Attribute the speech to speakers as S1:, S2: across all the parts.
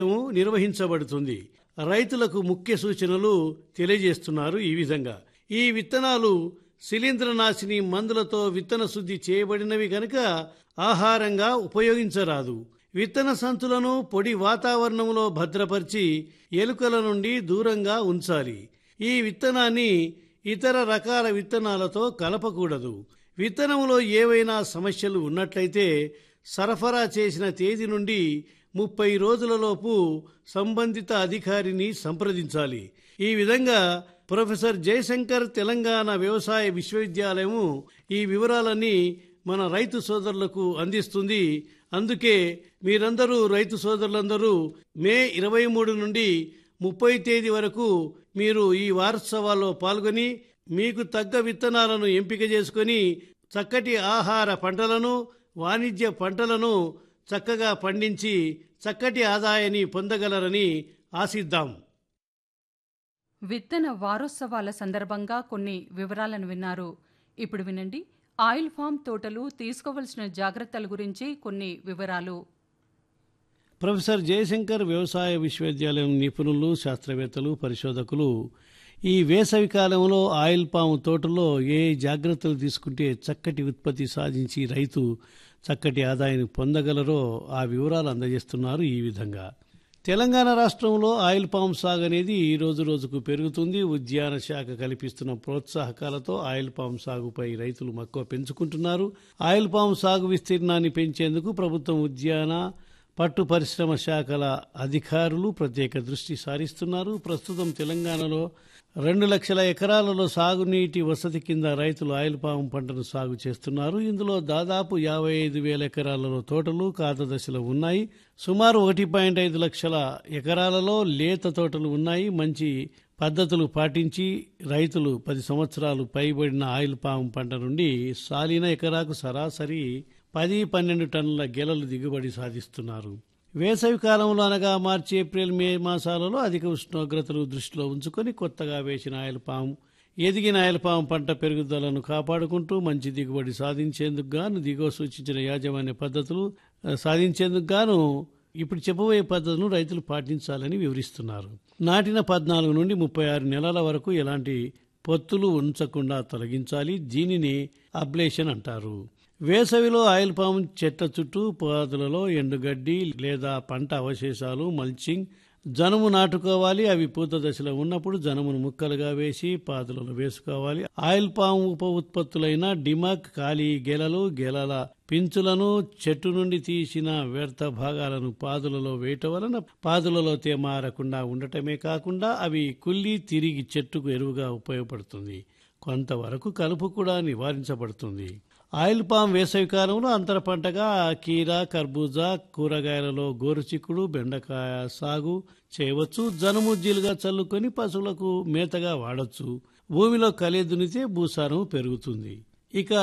S1: నిర్వహించబడుతుంది రైతులకు ముఖ్య సూచనలు తెలియజేస్తున్నారు ఈ విధంగా ఈ విత్తనాలు శిలీంద్రనాశిని మందులతో విత్తన శుద్ధి చేయబడినవి గనుక ఆహారంగా ఉపయోగించరాదు విత్తన సంచులను పొడి వాతావరణంలో భద్రపరిచి ఎలుకల నుండి దూరంగా ఉంచాలి ఈ విత్తనాన్ని ఇతర రకాల విత్తనాలతో కలపకూడదు విత్తనంలో ఏవైనా సమస్యలు ఉన్నట్లయితే సరఫరా చేసిన తేదీ నుండి ముప్పై రోజులలోపు సంబంధిత అధికారిని సంప్రదించాలి ఈ విధంగా ప్రొఫెసర్ జయశంకర్ తెలంగాణ వ్యవసాయ విశ్వవిద్యాలయము ఈ వివరాలన్నీ మన రైతు సోదరులకు అందిస్తుంది అందుకే మీరందరూ రైతు సోదరులందరూ మే ఇరవై మూడు నుండి ముప్పై తేదీ వరకు మీరు ఈ వారోత్సవాల్లో పాల్గొని మీకు తగ్గ విత్తనాలను ఎంపిక చేసుకొని చక్కటి ఆహార పంటలను వాణిజ్య పంటలను చక్కగా పండించి చక్కటి ఆదాయాన్ని పొందగలరని ఆశిద్దాం
S2: విత్తన వారోత్సవాల సందర్భంగా కొన్ని వివరాలను విన్నారు ఇప్పుడు వినండి ఆయిల్ ఫామ్ తోటలు తీసుకోవలసిన జాగ్రత్తల గురించి కొన్ని వివరాలు
S1: ప్రొఫెసర్ జయశంకర్ వ్యవసాయ విశ్వవిద్యాలయం నిపుణులు శాస్త్రవేత్తలు పరిశోధకులు ఈ వేసవి కాలంలో ఆయిల్ పాము తోటలో ఏ జాగ్రత్తలు తీసుకుంటే చక్కటి ఉత్పత్తి సాధించి రైతు చక్కటి ఆదాయాన్ని పొందగలరో ఆ వివరాలు అందజేస్తున్నారు ఈ విధంగా తెలంగాణ రాష్ట్రంలో ఆయిల్ పామ్ సాగు అనేది ఈ రోజు రోజుకు పెరుగుతుంది ఉద్యాన శాఖ కల్పిస్తున్న ప్రోత్సాహకాలతో ఆయిల్ పామ్ సాగుపై రైతులు మక్కువ పెంచుకుంటున్నారు ఆయిల్ పామ్ సాగు విస్తీర్ణాన్ని పెంచేందుకు ప్రభుత్వం ఉద్యాన పట్టు పరిశ్రమ శాఖల అధికారులు ప్రత్యేక దృష్టి సారిస్తున్నారు ప్రస్తుతం తెలంగాణలో రెండు లక్షల ఎకరాలలో సాగునీటి వసతి కింద రైతులు ఆయిల్ పాము పంటను సాగు చేస్తున్నారు ఇందులో దాదాపు యాభై ఐదు వేల ఎకరాలలో తోటలు కాత దశలో ఉన్నాయి సుమారు ఒకటి పాయింట్ ఐదు లక్షల ఎకరాలలో లేత తోటలు ఉన్నాయి మంచి పద్ధతులు పాటించి రైతులు పది సంవత్సరాలు పైబడిన ఆయిల్ పాము పంట నుండి సాలిన ఎకరాకు సరాసరి పది పన్నెండు టన్నుల గెలలు దిగుబడి సాధిస్తున్నారు వేసవి కాలంలో అనగా మార్చి ఏప్రిల్ మే మాసాలలో అధిక ఉష్ణోగ్రతలు దృష్టిలో ఉంచుకొని కొత్తగా వేసిన ఆయిల్ పాము ఎదిగిన ఆయిల్ పాము పంట పెరుగుదలను కాపాడుకుంటూ మంచి దిగుబడి సాధించేందుకు గాను దిగువ సూచించిన యాజమాన్య పద్ధతులు ఆ, సాధించేందుకు గాను ఇప్పుడు చెప్పబోయే పద్ధతులను రైతులు పాటించాలని వివరిస్తున్నారు నాటిన పద్నాలుగు నుండి ముప్పై ఆరు నెలల వరకు ఎలాంటి పొత్తులు ఉంచకుండా తొలగించాలి దీనిని అబ్లేషన్ అంటారు వేసవిలో ఆయిల్ పామ్ చెట్ల చుట్టూ పాదులలో ఎండుగడ్డి లేదా పంట అవశేషాలు మల్చింగ్ జనుము నాటుకోవాలి అవి పూత దశలో ఉన్నప్పుడు జనుమును ముక్కలుగా వేసి పాదులలో వేసుకోవాలి ఆయిల్ పామ్ ఉప ఉత్పత్తులైన డిమక్ ఖాళీ గెలలు గెలల పించులను చెట్టు నుండి తీసిన వ్యర్థ భాగాలను పాదులలో వేయటం వలన పాదులలో తేమ ఆరకుండా ఉండటమే కాకుండా అవి కుళ్ళి తిరిగి చెట్టుకు ఎరువుగా ఉపయోగపడుతుంది కొంతవరకు కలుపు కూడా నివారించబడుతుంది ఆయిల్ పామ్ వేసవి కాలంలో అంతర పంటగా కీర కర్బూజా కూరగాయలలో గోరుచిక్కుడు బెండకాయ సాగు చేయవచ్చు జనముజ్జీలుగా చల్లుకొని పశువులకు మేతగా వాడొచ్చు భూమిలో కలి దున్నితే భూసారం పెరుగుతుంది ఇక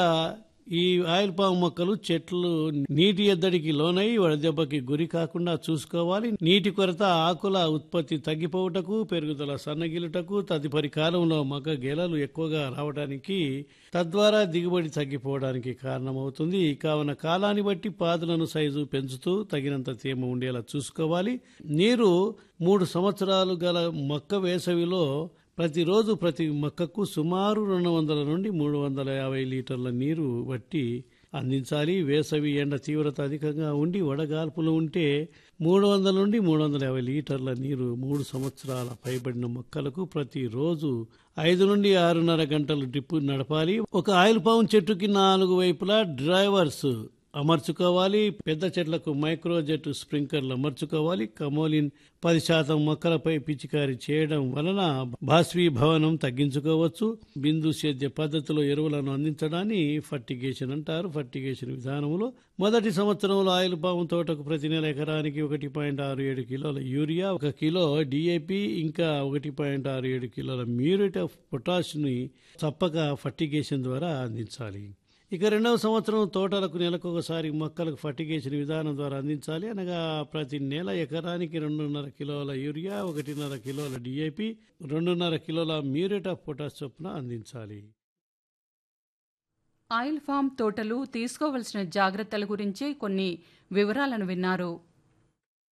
S1: ఈ ఆయిల్ పాము మొక్కలు చెట్లు నీటి ఎద్దడికి లోనై వడదెబ్బకి గురి కాకుండా చూసుకోవాలి నీటి కొరత ఆకుల ఉత్పత్తి తగ్గిపోవుటకు పెరుగుదల సన్నగిలుటకు తదుపరి కాలంలో మొక్క గెలలు ఎక్కువగా రావడానికి తద్వారా దిగుబడి తగ్గిపోవడానికి కారణమవుతుంది కావున కాలాన్ని బట్టి పాదులను సైజు పెంచుతూ తగినంత తేమ ఉండేలా చూసుకోవాలి నీరు మూడు సంవత్సరాలు గల మొక్క వేసవిలో ప్రతిరోజు ప్రతి మొక్కకు సుమారు రెండు వందల నుండి మూడు వందల యాభై లీటర్ల నీరు బట్టి అందించాలి వేసవి ఎండ తీవ్రత అధికంగా ఉండి వడగాల్పులు ఉంటే మూడు వందల నుండి మూడు వందల యాభై లీటర్ల నీరు మూడు సంవత్సరాల పైబడిన మొక్కలకు ప్రతిరోజు ఐదు నుండి ఆరున్నర గంటలు డ్రిప్ నడపాలి ఒక ఆయిల్ పామ్ చెట్టుకి నాలుగు వైపులా డ్రైవర్స్ అమర్చుకోవాలి పెద్ద చెట్లకు మైక్రోజెట్ స్ప్రింకర్లు అమర్చుకోవాలి కమోలిన్ పది శాతం మొక్కలపై పిచికారి చేయడం వలన బాష్పీభవనం తగ్గించుకోవచ్చు బిందు సేద్య పద్ధతిలో ఎరువులను అందించడాన్ని ఫర్టిగేషన్ అంటారు ఫర్టిగేషన్ విధానంలో మొదటి సంవత్సరంలో ఆయిల్ పాము తోటకు ప్రతి నెల ఎకరానికి ఒకటి పాయింట్ ఆరు ఏడు కిలోల యూరియా ఒక కిలో డిఏపి ఇంకా ఒకటి పాయింట్ ఆరు ఏడు కిలోల మ్యూరేట్ ఆఫ్ పొటాష్ ని తప్పక ఫర్టిగేషన్ ద్వారా అందించాలి ఇక రెండవ సంవత్సరం తోటలకు నెలకు ఒకసారి మొక్కలకు ఫర్టిగేషన్ విధానం ద్వారా అందించాలి అనగా ప్రతి నెల ఎకరానికి రెండున్నర కిలోల యూరియా ఒకటిన్నర కిలోల డిఏపి రెండున్నర కిలోల మ్యూరేట్ ఆఫ్ పొటాష్ చొప్పున అందించాలి
S2: ఆయిల్ ఫామ్ తోటలు తీసుకోవలసిన జాగ్రత్తల గురించి కొన్ని వివరాలను విన్నారు